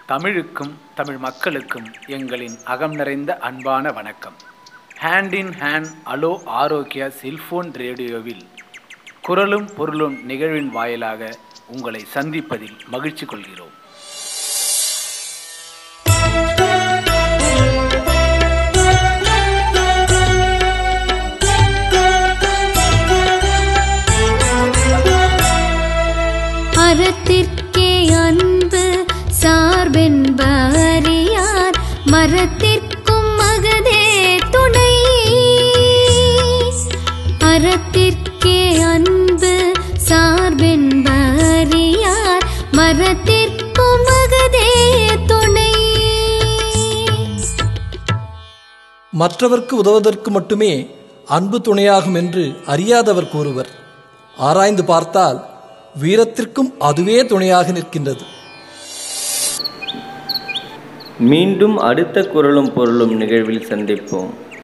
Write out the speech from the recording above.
தமிழுக்கும் தமிழ் மக்களுக்கும் எங்களின் அகம் நிறைந்த அன்பான வணக்கம் hand in hand hello Arokya cellphone ரேடியோவில் குரலும் பொருளும் நிகழ்வின் வாயிலாக உங்களை சந்திப்பதில் மகிழ்ச்சி கொள்கிறோம் அறத்திற்கே அன்பு சார்பென்பறியார் மரத்திற்கும் மகதே துணை அறத்திற்கே அன்பு சார்பென்பறியார் மரத்திற்கும் மகதே துணை மற்றவர்க்கு உதவுவதற்கு மட்டுமே அன்பு துணையாகும் என்று அறியாதவர் கூறுவர் ஆராய்ந்து பார்த்தால் வீரத்திற்கும் அதுவே துணையாக நிற்கின்றது மீண்டும் அடுத்த குரலும் பொருளும் நிகழ்வில் சந்திப்போம்